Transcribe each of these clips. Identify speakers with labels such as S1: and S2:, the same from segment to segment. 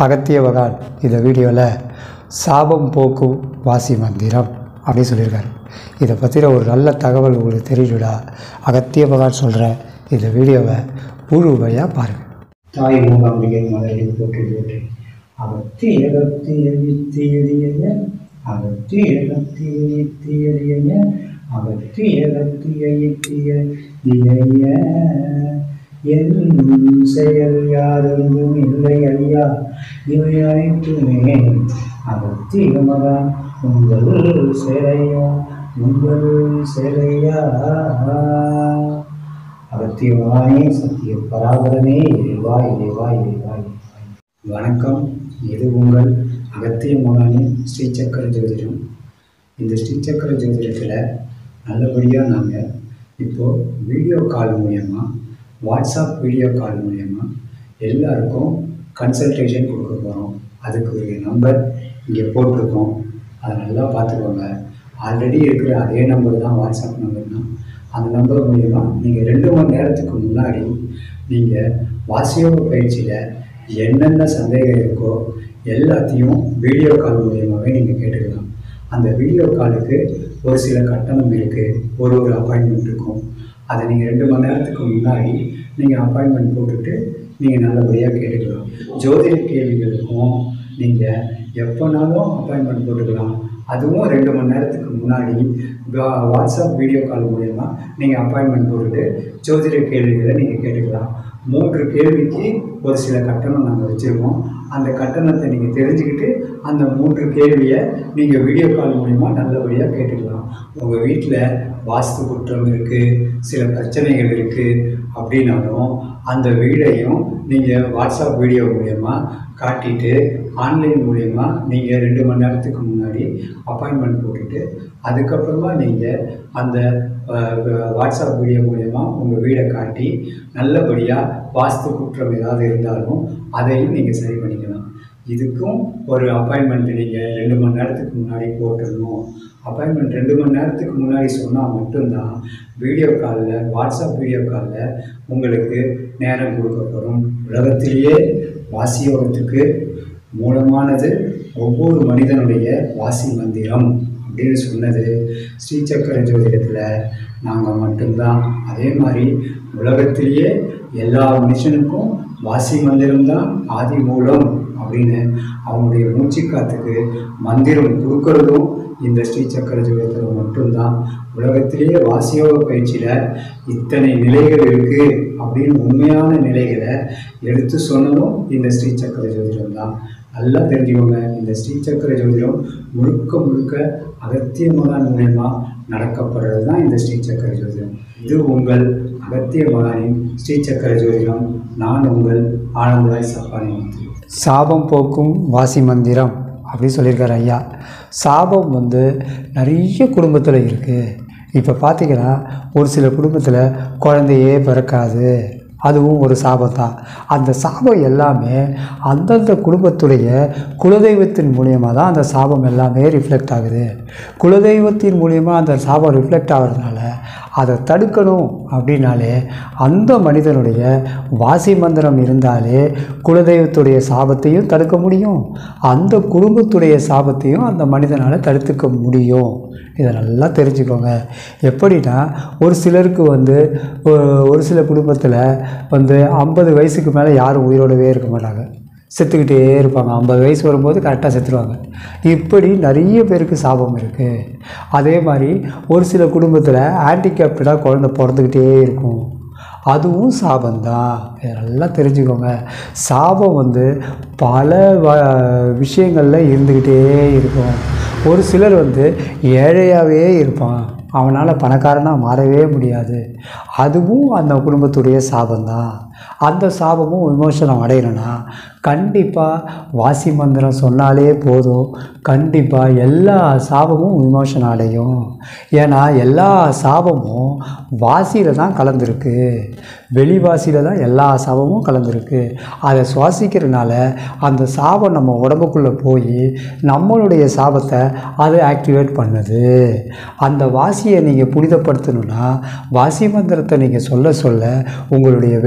S1: அகத்திய மகான் இந்த வீடியோவில் சாபம் போக்கும் வாசி மந்திரம் அப்படின்னு சொல்லியிருக்காரு இதை பற்றின ஒரு நல்ல தகவல் உங்களுக்கு தெரியலடா அகத்திய மகான் சொல்கிற இந்த வீடியோவை முழுமையாக பாருங்கள்
S2: தாய் மூகாம்பிகை மலரில் போற்றி போற்றி அகத்தி அகத்தி அழித்தி எளிய அகத்தி அகத்தி அழித்தி எளிய அகத்தி அகத்தி அழித்திய இளைய என் செயல் யாதொன்றும் இல்லை ஐயா இவை அனைத்துமே அகத்தியமரா உங்கள் செயலையா உங்கள் செயலையா அகத்தியவானே சத்திய பராபரமே இறைவா இறைவா இறைவா இறைவா வணக்கம் இது உங்கள் அகத்திய மகானின் ஸ்ரீசக்கர ஜோதிடம் இந்த ஸ்ரீசக்கர ஜோதிடத்தில் நல்லபடியாக நாங்கள் இப்போது வீடியோ கால் மூலயமா வாட்ஸ்அப் வீடியோ கால் மூலயமா எல்லாருக்கும் கன்சல்டேஷன் கொடுக்க போகிறோம் அதுக்கு ஒரு நம்பர் இங்கே போட்டிருக்கோம் அதை நல்லா பார்த்துக்கோங்க ஆல்ரெடி இருக்கிற அதே நம்பர் தான் வாட்ஸ்அப் நம்பர் தான் அந்த நம்பர் மூலிமா நீங்கள் ரெண்டு மணி நேரத்துக்கு முன்னாடி நீங்கள் வாசியோக பயிற்சியில் என்னென்ன சந்தேகம் இருக்கோ எல்லாத்தையும் வீடியோ கால் மூலியமாகவே நீங்கள் கேட்டுக்கலாம் அந்த வீடியோ காலுக்கு ஒரு சில கட்டணம் இருக்குது ஒரு ஒரு அப்பாயின்மெண்ட் இருக்கும் அதை நீங்கள் ரெண்டு மணி நேரத்துக்கு முன்னாடி நீங்கள் அப்பாயின்மெண்ட் போட்டுட்டு நீங்கள் நல்லபடியாக கேட்டுக்கலாம் ஜோதிட கேள்விகளுக்கும் நீங்கள் எப்போனாலும் அப்பாயின்மெண்ட் போட்டுக்கலாம் அதுவும் ரெண்டு மணி நேரத்துக்கு முன்னாடி வா- வாட்ஸ்அப் வீடியோ கால் மூலயமா நீங்கள் அப்பாயின்மெண்ட் போட்டுட்டு ஜோதிட கேள்விகளை நீங்கள் கேட்டுக்கலாம் மூன்று கேள்விக்கு ஒரு சில கட்டணம் நாங்கள் வச்சுருக்கோம் அந்த கட்டணத்தை நீங்கள் தெரிஞ்சுக்கிட்டு அந்த மூன்று கேள்வியை நீங்கள் வீடியோ கால் மூலிமா நல்லபடியாக கேட்டுக்கலாம் உங்கள் வீட்டில் வாஸ்து குற்றம் இருக்குது சில பிரச்சனைகள் இருக்குது அப்படின்னாலும் அந்த வீடையும் நீங்கள் வாட்ஸ்அப் வீடியோ மூலயமா காட்டிட்டு ஆன்லைன் மூலயமா நீங்கள் ரெண்டு மணி நேரத்துக்கு முன்னாடி அப்பாயின்மெண்ட் போட்டுட்டு அதுக்கப்புறமா நீங்கள் அந்த அஹ், வாட்ஸ்அப் வீடியோ மூலயமா உங்கள் வீடை காட்டி நல்லபடியாக வாஸ்து குற்றம் ஏதாவது இருந்தாலும் அதையும் நீங்கள் சரி பண்ணிக்கலாம் இதுக்கும் ஒரு அப்பாயின்மெண்ட் நீங்கள் ரெண்டு மணி நேரத்துக்கு முன்னாடி போட்டுடணும் அப்பாயின்மெண்ட் ரெண்டு மணி நேரத்துக்கு முன்னாடி சொன்னால் மட்டும்தான் வீடியோ காலில் வாட்ஸ்அப் வீடியோ காலில் உங்களுக்கு நேரம் கொடுக்கப்படும் உலகத்திலேயே வாசியோகத்துக்கு மூலமானது ஒவ்வொரு மனிதனுடைய வாசி மந்திரம் அப்படின்னு சொன்னது ஸ்ரீசக்கர ஜோதிடத்தில் நாங்கள் மட்டும்தான் அதே மாதிரி உலகத்திலேயே எல்லா மனுஷனுக்கும் வாசி மந்திரம்தான் ஆதி மூலம் அப்படின்னு அவங்களுடைய மூச்சுக்காத்துக்கு மந்திரம் கொடுக்கறதும் இந்த ஸ்ரீசக்கர ஜோதிடத்தில் மட்டும்தான் உலகத்திலேயே வாசியோக பயிற்சியில் இத்தனை நிலைகள் இருக்குது அப்படின்னு உண்மையான நிலைகளை எடுத்து சொன்னதும் இந்த ஸ்ரீசக்கர ஜோதிடம் தான் நல்லா தெரிஞ்சுக்கோங்க இந்த ஸ்ரீசக்கர ஜோதிடம் முழுக்க முழுக்க அகத்திய மகான் மூலயமா நடக்கப்படுறது தான் இந்த ஸ்ரீசக்கர ஜோதிடம் இது உங்கள் அகத்திய மகானின் ஸ்ரீசக்கர ஜோதிடம் நான் உங்கள் ஆனந்தராய் சப்பானி முத்து
S1: சாபம் போக்கும் வாசி மந்திரம் அப்படின்னு சொல்லியிருக்காரு ஐயா சாபம் வந்து நிறைய குடும்பத்தில் இருக்குது இப்போ பார்த்தீங்கன்னா ஒரு சில குடும்பத்தில் குழந்தையே பிறக்காது அதுவும் ஒரு சாபம் தான் அந்த சாபம் எல்லாமே அந்தந்த குடும்பத்துடைய குலதெய்வத்தின் மூலியமாக தான் அந்த சாபம் எல்லாமே ரிஃப்ளெக்ட் ஆகுது குலதெய்வத்தின் மூலியமாக அந்த சாபம் ரிஃப்ளெக்ட் ஆகிறதுனால அதை தடுக்கணும் அப்படின்னாலே அந்த மனிதனுடைய வாசி மந்திரம் இருந்தாலே குலதெய்வத்துடைய சாபத்தையும் தடுக்க முடியும் அந்த குடும்பத்துடைய சாபத்தையும் அந்த மனிதனால் தடுத்துக்க முடியும் இதை நல்லா தெரிஞ்சுக்கோங்க எப்படின்னா ஒரு சிலருக்கு வந்து ஒ- ஒரு சில குடும்பத்தில் வந்து ஐம்பது வயசுக்கு மேலே யாரும் உயிரோடவே இருக்க மாட்டாங்க செத்துக்கிட்டே இருப்பாங்க ஐம்பது வயசு வரும்போது கரெக்டாக செத்துருவாங்க இப்படி நிறைய பேருக்கு சாபம் இருக்குது அதே மாதிரி ஒரு சில குடும்பத்தில் ஹேண்டிகேப்டடாக குழந்தை பிறந்துக்கிட்டே இருக்கும் அதுவும் சாபம்தான் இதை நல்லா தெரிஞ்சுக்கோங்க சாபம் வந்து பல வ விஷயங்களில் இருந்துக்கிட்டே இருக்கும் ஒரு சிலர் வந்து ஏழையாகவே இருப்பான் அவனால் பணக்காரனாக மாறவே முடியாது அதுவும் அந்த குடும்பத்துடைய சாபம்தான் அந்த சாபமும் விமோசனம் அடையணும்னா கண்டிப்பாக வாசி மந்திரம் சொன்னாலே போதும் கண்டிப்பாக எல்லா சாபமும் விமோசனம் அடையும் ஏன்னா எல்லா சாபமும் வாசியில் தான் கலந்துருக்கு வெளிவாசியில் தான் எல்லா சாபமும் கலந்துருக்கு அதை சுவாசிக்கிறதுனால அந்த சாபம் நம்ம உடம்புக்குள்ளே போய் நம்மளுடைய சாபத்தை அது ஆக்டிவேட் பண்ணுது அந்த வாசியை நீங்கள் புனிதப்படுத்தணும்னா வாசி மந்திரத்தை நீங்கள் சொல்ல சொல்ல உங்களுடைய வெளிவாசி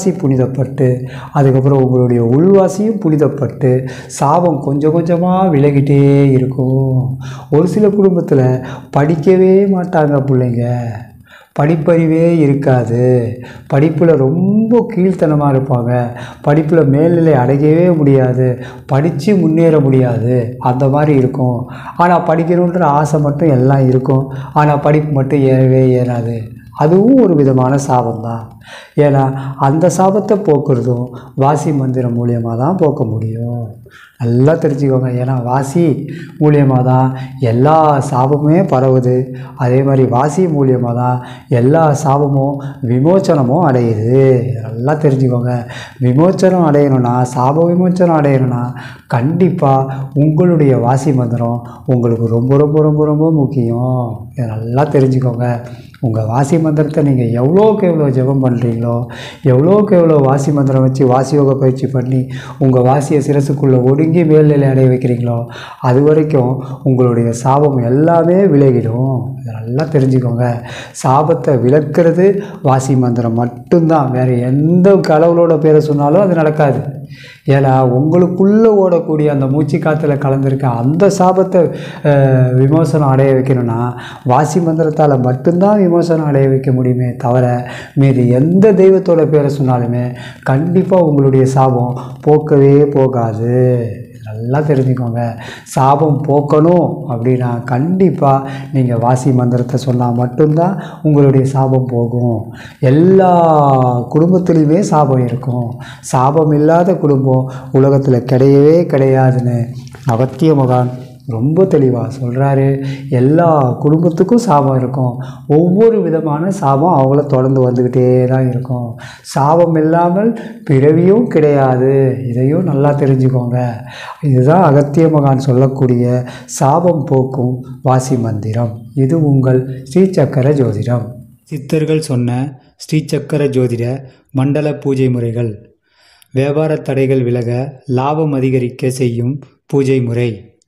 S1: வெளிவாசி புனிதப்பட்டு அதுக்கப்புறம் உங்களுடைய உள்வாசியும் புனிதப்பட்டு சாபம் கொஞ்சம் கொஞ்சமாக விலகிட்டே இருக்கும் ஒரு சில குடும்பத்தில் படிக்கவே மாட்டாங்க பிள்ளைங்க படிப்பறிவே இருக்காது படிப்பில் ரொம்ப கீழ்த்தனமாக இருப்பாங்க படிப்பில் மேல்நிலை அடையவே முடியாது படித்து முன்னேற முடியாது அந்த மாதிரி இருக்கும் ஆனால் படிக்கணுன்ற ஆசை மட்டும் எல்லாம் இருக்கும் ஆனால் படிப்பு மட்டும் ஏறவே ஏறாது அதுவும் ஒரு விதமான சாபம்தான் ஏன்னா அந்த சாபத்தை போக்குறதும் வாசி மந்திரம் மூலியமாக தான் போக்க முடியும் நல்லா தெரிஞ்சுக்கோங்க ஏன்னா வாசி மூலியமாக தான் எல்லா சாபமுமே பரவுது அதே மாதிரி வாசி மூலியமாக தான் எல்லா சாபமும் விமோச்சனமும் அடையுது நல்லா தெரிஞ்சுக்கோங்க விமோச்சனம் அடையணும்னா சாப விமோச்சனம் அடையணும்னா கண்டிப்பாக உங்களுடைய வாசி மந்திரம் உங்களுக்கு ரொம்ப ரொம்ப ரொம்ப ரொம்ப முக்கியம் இதை நல்லா தெரிஞ்சுக்கோங்க உங்கள் வாசி மந்திரத்தை நீங்கள் எவ்வளோக்கு எவ்வளோ ஜெபம் பண்ணுறீங்களோ எவ்வளோக்கு எவ்வளோ வாசி மந்திரம் வச்சு வாசி யோக பயிற்சி பண்ணி உங்கள் வாசியை சிரசுக்குள்ளே ஒடுங்கி மேல்நிலை அடைய வைக்கிறீங்களோ அது வரைக்கும் உங்களுடைய சாபம் எல்லாமே விலகிடும் இதை நல்லா தெரிஞ்சுக்கோங்க சாபத்தை விளக்குறது வாசி மந்திரம் மட்டும்தான் வேறு எந்த கடவுளோட பேரை சொன்னாலும் அது நடக்காது ஏன்னா உங்களுக்குள்ளே ஓடக்கூடிய அந்த மூச்சு காற்றுல கலந்துருக்க அந்த சாபத்தை அஹ், விமோசனம் அடைய வைக்கணும்னா வாசி மந்திரத்தால் மட்டும்தான் விமோசனம் அடைய வைக்க முடியுமே தவிர மீது எந்த தெய்வத்தோட பேரை சொன்னாலுமே கண்டிப்பாக உங்களுடைய சாபம் போக்கவே போகாது நல்லா தெரிஞ்சுக்கோங்க சாபம் போக்கணும் அப்படின்னா கண்டிப்பாக நீங்கள் வாசி மந்திரத்தை சொன்னால் மட்டும்தான் உங்களுடைய சாபம் போகும் எல்லா குடும்பத்துலேயுமே சாபம் இருக்கும் சாபம் இல்லாத குடும்பம் உலகத்தில் கிடையவே கிடையாதுன்னு அகத்திய மகான் ரொம்ப தெளிவாக சொல்கிறாரு எல்லா குடும்பத்துக்கும் சாபம் இருக்கும் ஒவ்வொரு விதமான சாபம் அவங்கள தொடர்ந்து வந்துக்கிட்டே தான் இருக்கும் சாபம் இல்லாமல் பிறவியும் கிடையாது இதையும் நல்லா தெரிஞ்சுக்கோங்க இதுதான் அகத்திய மகான் சொல்லக்கூடிய சாபம் போக்கும் வாசி மந்திரம் இது உங்கள் ஸ்ரீசக்கர ஜோதிடம் சித்தர்கள் சொன்ன ஸ்ரீசக்கர ஜோதிட மண்டல பூஜை முறைகள் வியாபார தடைகள் விலக லாபம் அதிகரிக்க செய்யும் பூஜை முறை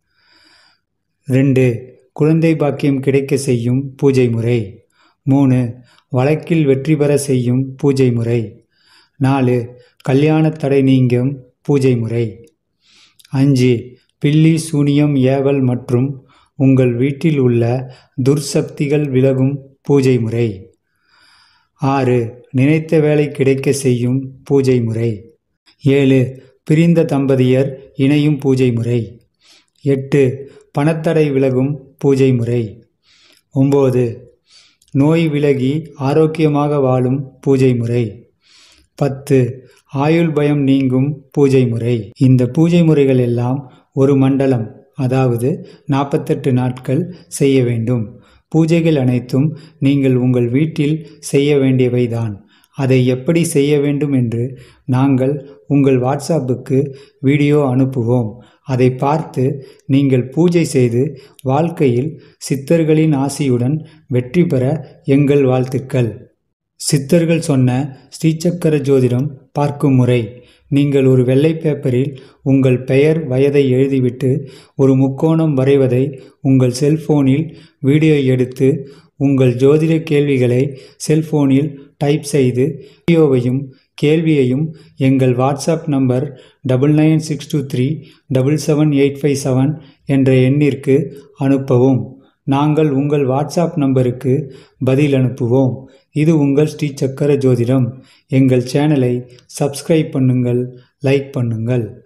S1: ரெண்டு குழந்தை பாக்கியம் கிடைக்க செய்யும் பூஜை முறை மூணு வழக்கில் வெற்றி பெற செய்யும் பூஜை முறை நாலு கல்யாண தடை நீங்கும் பூஜை முறை அஞ்சு பில்லி சூனியம் ஏவல் மற்றும் உங்கள் வீட்டில் உள்ள துர்சக்திகள் விலகும் பூஜை முறை ஆறு நினைத்த வேலை கிடைக்க செய்யும் பூஜை முறை ஏழு பிரிந்த தம்பதியர் இணையும் பூஜை முறை எட்டு பணத்தடை விலகும் பூஜை முறை ஒம்பது நோய் விலகி ஆரோக்கியமாக வாழும் பூஜை முறை பத்து ஆயுள் பயம் நீங்கும் பூஜை முறை இந்த பூஜை முறைகள் எல்லாம் ஒரு மண்டலம் அதாவது நாற்பத்தெட்டு நாட்கள் செய்ய வேண்டும் பூஜைகள் அனைத்தும் நீங்கள் உங்கள் வீட்டில் செய்ய வேண்டியவைதான் அதை எப்படி செய்ய வேண்டும் என்று நாங்கள் உங்கள் வாட்ஸ்அப்புக்கு வீடியோ அனுப்புவோம் அதை பார்த்து நீங்கள் பூஜை செய்து வாழ்க்கையில் சித்தர்களின் ஆசியுடன் வெற்றி பெற எங்கள் வாழ்த்துக்கள் சித்தர்கள் சொன்ன ஸ்ரீசக்கர ஜோதிடம் பார்க்கும் முறை நீங்கள் ஒரு வெள்ளை பேப்பரில் உங்கள் பெயர் வயதை எழுதிவிட்டு ஒரு முக்கோணம் வரைவதை உங்கள் செல்போனில் வீடியோ எடுத்து உங்கள் ஜோதிட கேள்விகளை செல்போனில் டைப் செய்து வீடியோவையும் கேள்வியையும் எங்கள் WhatsApp number double nine six two three double seven eight five seven என்ற எண்ணிற்கு அனுப்பவும் நாங்கள் உங்கள் வாட்ஸ்அப் நம்பருக்கு பதில் அனுப்புவோம் இது உங்கள் ஸ்ரீ சக்கர ஜோதிடம் எங்கள் சேனலை சப்ஸ்கிரைப் பண்ணுங்கள் லைக் பண்ணுங்கள்